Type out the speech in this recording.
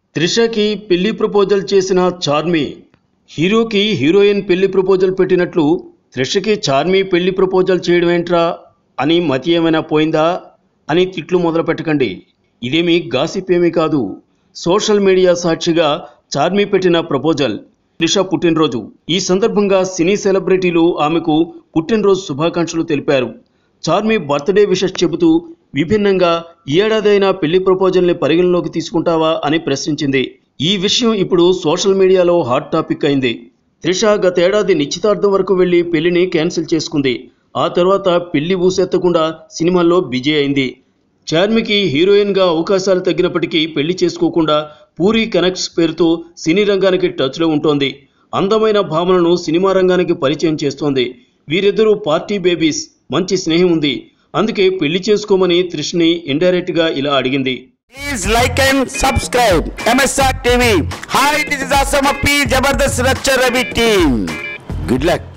త్రిషకి పెళ్లి ప్రపోజల్ చేసిన చార్మి హీరోకి హీరోయిన్ పెళ్లి ప్రపోజల్ పెట్టినట్లు త్రిషకి చార్మి పెళ్లి ప్రపోజల్ చేయడం ఏంట్రా అని మతి ఏమైనా పోయిందా అని తిట్లు మొదలు పెట్టకండి ఇదేమి గాసిప్ ఏమీ కాదు సోషల్ మీడియా సాక్షిగా చార్మి పెట్టిన ప్రపోజల్ త్రిష పుట్టినరోజు ఈ సందర్భంగా సినీ సెలబ్రిటీలు ఆమెకు పుట్టినరోజు శుభాకాంక్షలు తెలిపారు చార్మి బర్త్డే విషెస్ చెబుతూ విభిన్నంగా ఈ ఏడాదైనా పెళ్లి ప్రపోజల్ని పరిగణలోకి తీసుకుంటావా అని ప్రశ్నించింది ఈ విషయం ఇప్పుడు సోషల్ మీడియాలో హాట్ టాపిక్ అయింది త్రిష గతేడాది నిశ్చితార్థం వరకు వెళ్లి పెళ్లిని క్యాన్సిల్ చేసుకుంది ఆ తర్వాత పెళ్లి ఊసెత్తకుండా సినిమాల్లో బిజీ అయింది చార్మికి హీరోయిన్గా అవకాశాలు తగ్గినప్పటికీ పెళ్లి చేసుకోకుండా పూరి కనెక్ట్స్ పేరుతో సినీ రంగానికి టచ్లో ఉంటోంది అందమైన భావనను సినిమా రంగానికి పరిచయం చేస్తోంది వీరిద్దరూ పార్టీ బేబీస్ మంచి స్నేహం ఉంది అందుకే పెళ్లి చేసుకోమని త్రిష్ని ఇండైరెక్ట్ గా ఇలా అడిగింది Please like and subscribe MSR TV. Hi, this is Asam Appi, Jabardast Racha Ravi team. Good luck.